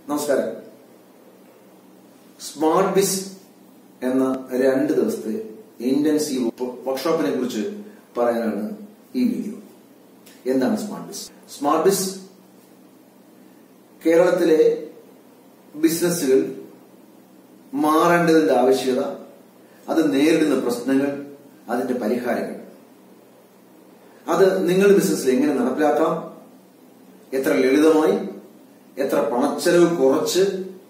നമസ്കാരം സ്മാർട്ട് ബിസ് എന്ന രണ്ട് ദിവസത്തെ ഇന്റൻസീവ് വർക്ക്ഷോപ്പിനെ കുറിച്ച് പറയാനാണ് ഈ വീഡിയോ എന്താണ് സ്മാർട്ട് ബിസ് സ്മാർട്ട് ബിസ് കേരളത്തിലെ ബിസിനസ്സുകൾ മാറേണ്ടതിന്റെ ആവശ്യകത അത് നേരിടുന്ന പ്രശ്നങ്ങൾ അതിന്റെ പരിഹാരങ്ങൾ അത് നിങ്ങളുടെ ബിസിനസ്സിൽ എങ്ങനെ നടപ്പിലാക്കാം എത്ര ലളിതമായി എത്ര പണച്ചെലവ് കുറച്ച്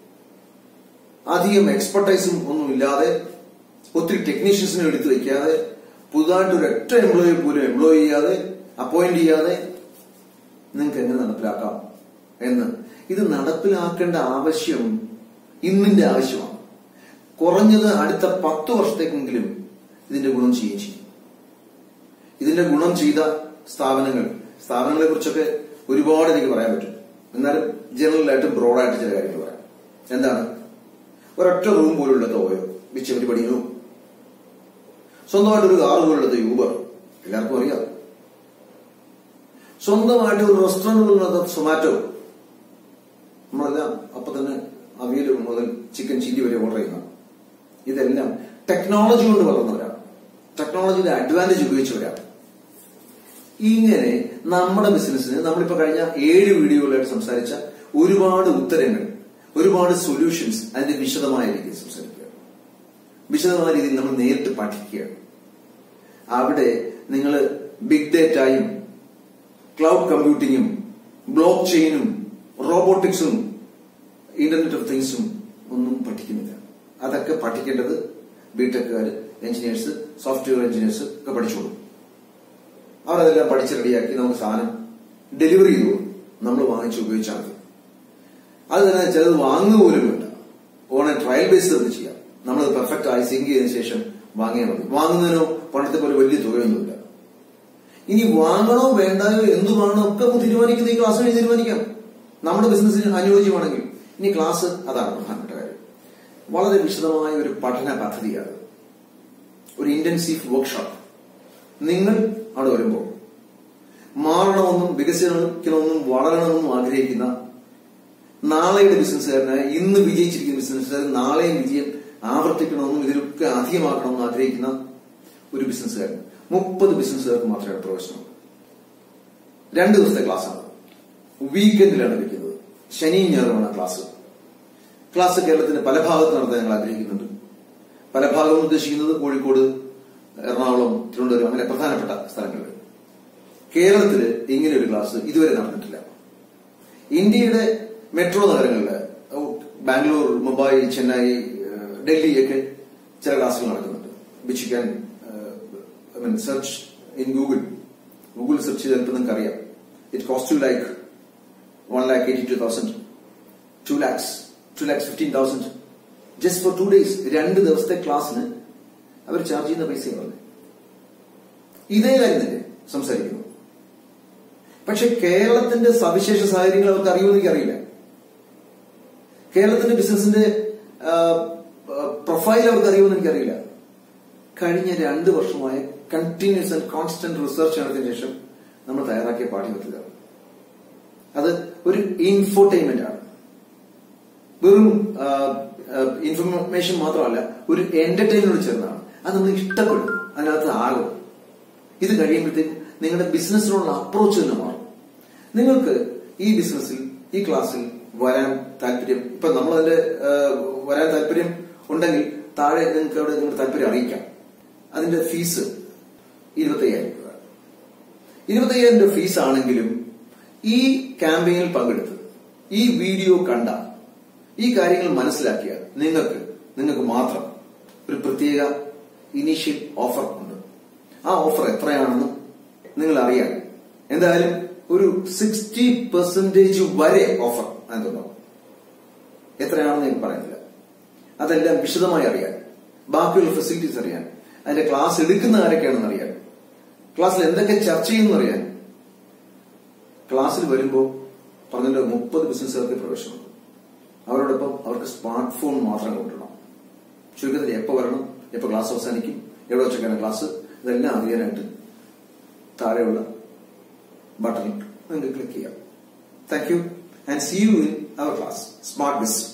അധികം എക്സ്പെർട്ടൈസും ഒന്നും ഇല്ലാതെ ഒത്തിരി ടെക്നീഷ്യൻസിനെ എടുത്തു വെക്കാതെ പുതുതായിട്ട് ഒരു ഒറ്റ എംപ്ലോയി പോലും എംപ്ലോയ് ചെയ്യാതെ അപ്പോയിന്റ് ചെയ്യാതെ നിങ്ങൾക്ക് എങ്ങനെ നടപ്പിലാക്കാം എന്ന് ഇത് നടപ്പിലാക്കേണ്ട ആവശ്യം ഇന്നിന്റെ ആവശ്യമാണ് കുറഞ്ഞത് അടുത്ത പത്ത് വർഷത്തേക്കെങ്കിലും ഇതിന്റെ ഗുണം ചെയ്യുകയും ചെയ്യും ഇതിന്റെ ഗുണം ചെയ്ത സ്ഥാപനങ്ങൾ സ്ഥാപനങ്ങളെ കുറിച്ചൊക്കെ ഒരുപാട് എനിക്ക് പറയാൻ പറ്റും എന്നാലും ജനറലായിട്ട് ബ്രോഡായിട്ട് ചില കാര്യങ്ങൾ പറയാം എന്താണ് ഒരൊറ്റ റൂം പോലുള്ളത് ഓയോ വിച്ച് എവരിബഡി നോ സ്വന്തമായിട്ട് ഒരു കാർ പോലുള്ളത് യൂബർ എല്ലാവർക്കും അറിയാം സ്വന്തമായിട്ട് ഒരു റെസ്റ്റോറന്റ് പോലുള്ളത് സൊമാറ്റോ നമ്മളെല്ലാം അപ്പൊ തന്നെ അവിയൽ മുതൽ ചിക്കൻ ചില്ലി വരെ ഓർഡർ ചെയ്യുന്ന ഇതെല്ലാം ടെക്നോളജി കൊണ്ട് വളർന്നവരാണ് ടെക്നോളജിയുടെ അഡ്വാൻറ്റേജ് ഉപയോഗിച്ചവരാണ് ഇങ്ങനെ നമ്മുടെ ബിസിനസ്സിന് നമ്മളിപ്പോ കഴിഞ്ഞ ഏഴ് വീഡിയോകളായിട്ട് സംസാരിച്ച ഒരുപാട് ഉത്തരങ്ങൾ ഒരുപാട് സൊല്യൂഷൻസ് അതിന്റെ വിശദമായ രീതിയിൽ സംസാരിക്കുക വിശദമായ രീതിയിൽ നമ്മൾ നേരിട്ട് പഠിക്കുകയാണ് അവിടെ നിങ്ങൾ ബിഗ് ഡേറ്റായും ക്ലൗഡ് കമ്പ്യൂട്ടിങ്ങും ബ്ലോക്ക് ചെയിനും റോബോട്ടിക്സും ഇന്റർനെറ്റ് ഓഫ് തിങ്സും ഒന്നും പഠിക്കുന്നില്ല അതൊക്കെ പഠിക്കേണ്ടത് ബിടെക്കുകാർ എഞ്ചിനീയേഴ്സ് സോഫ്റ്റ്വെയർ എഞ്ചിനീയേഴ്സ് ഒക്കെ പഠിച്ചോളൂ അവരതെല്ലാം പഠിച്ച് റെഡിയാക്കി നമുക്ക് സാധനം ഡെലിവറി ചെയ്തു നമ്മൾ വാങ്ങിച്ച് ഉപയോഗിച്ചാൽ മതി അത് തന്നെ ചിലത് വാങ്ങുക പോലും വേണ്ട ഓൺ എ ട്രയൽ ബേസ് തന്നെ ചെയ്യാം നമ്മളത് പെർഫെക്റ്റ് ആയി സിങ്ക് ചെയ്തതിനു ശേഷം വാങ്ങിയാൽ മതി വാങ്ങുന്നതിനോ പണ്ടത്തെ പോലെ വലിയ തുകയൊന്നുമില്ല ഇനി വാങ്ങണോ വേണ്ടായോ എന്തു വാങ്ങണോ ഒക്കെ നമുക്ക് തീരുമാനിക്കുന്ന ഈ ക്ലാസ് വഴി തീരുമാനിക്കാം നമ്മുടെ ബിസിനസ്സിന് അനുയോജ്യമാണെങ്കിൽ ഇനി ക്ലാസ് അതാണ് പ്രധാനപ്പെട്ട കാര്യം വളരെ വിശദമായ ഒരു പഠന പദ്ധതിയാണ് ഒരു ഇന്റൻസീവ് വർക്ക്ഷോപ്പ് നിങ്ങൾ അവിടെ വരുമ്പോൾ മാറണമെന്നും വികസിക്കണമെന്നും വളരണമെന്നും ആഗ്രഹിക്കുന്ന നാളെയുടെ ബിസിനസ്സുകാരനായ ഇന്ന് വിജയിച്ചിരിക്കുന്ന ബിസിനസ്സുകാരൻ നാളെയും വിജയം ആവർത്തിക്കണമെന്നും ഇതിലൊക്കെ അധികമാക്കണമെന്നും ആഗ്രഹിക്കുന്ന ഒരു ബിസിനസ്സുകാരൻ മുപ്പത് ബിസിനസ്സുകാർക്ക് മാത്രമേ പ്രവേശനം രണ്ട് ദിവസത്തെ ക്ലാസ്സാണ് വീക്കെൻഡിലാണ് വെക്കുന്നത് ശനിയും ഞായറുമാണ് ക്ലാസ് ക്ലാസ് കേരളത്തിന്റെ പല ഭാഗത്ത് നടത്താൻ ഞങ്ങൾ ആഗ്രഹിക്കുന്നുണ്ട് പല ഭാഗവും ഉദ്ദേശിക്കുന്നത് കോഴിക്കോട് എറണാകുളം തിരുവനന്തപുരം അങ്ങനെ പ്രധാനപ്പെട്ട സ്ഥലങ്ങളിൽ കേരളത്തില് ഇങ്ങനെ ഒരു ക്ലാസ് ഇതുവരെ നടന്നിട്ടില്ല ഇന്ത്യയുടെ മെട്രോ നഗരങ്ങളിൽ ബാംഗ്ലൂർ മുംബൈ ചെന്നൈ ഡൽഹി ഒക്കെ ചില ക്ലാസ്സുകൾ നടക്കുന്നുണ്ട് which can I mean search in Google Google search ചെയ്താൽ ഇപ്പൊ നിങ്ങൾക്ക് അറിയാം it cost to like one lakh eighty two thousand two lakhs two lakhs fifteen thousand just for two days രണ്ട് ദിവസത്തെ ക്ലാസ്സിന് അവർ ചാർജ് ചെയ്യുന്ന പൈസയാണ് ഇതേ കാര്യം തന്നെ സംസാരിക്കുന്നു പക്ഷെ കേരളത്തിന്റെ സവിശേഷ സാഹചര്യങ്ങൾ അവർക്ക് അറിയുമെന്ന് എനിക്കറിയില്ല കേരളത്തിന്റെ ബിസിനസിന്റെ പ്രൊഫൈൽ അവർക്ക് അറിയുമെന്ന് എനിക്കറിയില്ല കഴിഞ്ഞ രണ്ട് വർഷമായ കണ്ടിന്യൂസ് ആൻഡ് കോൺസ്റ്റന്റ് റിസർച്ച് നടത്തിയ ശേഷം നമ്മൾ തയ്യാറാക്കിയ പാഠ്യപദ്ധതി അത് ഒരു ഇൻഫോർടൈൻമെന്റ് ആണ് വെറും ഇൻഫർമേഷൻ മാത്രമല്ല ഒരു എന്റർടൈൻമെന്റ് ചേർന്നാണ് അത് നമ്മൾ ഇഷ്ടപ്പെടും അതിനകത്ത് ആകും ഇത് കഴിയുമ്പോഴത്തേക്കും നിങ്ങളുടെ ബിസിനസ്സിനുള്ള അപ്രോച്ച് തന്നെ മാറും നിങ്ങൾക്ക് ഈ ബിസിനസ്സിൽ ഈ ക്ലാസ്സിൽ വരാൻ താല്പര്യം ഇപ്പൊ നമ്മളതിന്റെ വരാൻ താല്പര്യം ഉണ്ടെങ്കിൽ താഴെ നിങ്ങൾക്ക് അവിടെ നിങ്ങളുടെ താല്പര്യം അറിയിക്കാം അതിന്റെ ഫീസ് ഇരുപത്തയ്യായിരം രൂപ ഇരുപത്തയ്യായിരം രൂപ ഫീസ് ആണെങ്കിലും ഈ ക്യാമ്പയിനിൽ പങ്കെടുത്ത് ഈ വീഡിയോ കണ്ട ഈ കാര്യങ്ങൾ മനസ്സിലാക്കിയ നിങ്ങൾക്ക് നിങ്ങൾക്ക് മാത്രം ഒരു പ്രത്യേക ഇനീഷ്യൽ ഓഫർ ഉണ്ട് ആ ഓഫർ എത്രയാണെന്ന് നിങ്ങൾ അറിയാൻ എന്തായാലും ഒരു സിക്സ്റ്റി പെർസെന്റേജ് വരെ ഓഫർ അതിനുണ്ടാവും എത്രയാണെന്ന് ഞാൻ പറയുന്നില്ല അതെല്ലാം വിശദമായി അറിയാൻ ബാക്കിയുള്ള ഫെസിലിറ്റീസ് അറിയാൻ അതിന്റെ ക്ലാസ് എടുക്കുന്ന ആരൊക്കെയാണെന്ന് അറിയാൻ ക്ലാസ്സിൽ എന്തൊക്കെ ചർച്ച ചെയ്യുന്നു അറിയാൻ ക്ലാസ്സിൽ വരുമ്പോൾ പറഞ്ഞല്ലോ മുപ്പത് ബിസിനസ്സുകാർക്ക് പ്രവേശനമുണ്ട് അവരോടൊപ്പം അവർക്ക് സ്മാർട്ട് ഫോൺ മാത്രം കൊണ്ടുവരണം ചുരുക്കത്തിൽ എപ്പോ വരണം എപ്പോ ക്ലാസ് അവസാനിക്കും എവിടെ വെച്ചൊക്കെയാണ് ക്ലാസ് ഇതെല്ലാം അറിയാനായിട്ട് താഴെയുള്ള ബട്ടണിൽ നിങ്ങൾക്ക് ക്ലിക്ക് ചെയ്യാം thank you and see you in our class smart bis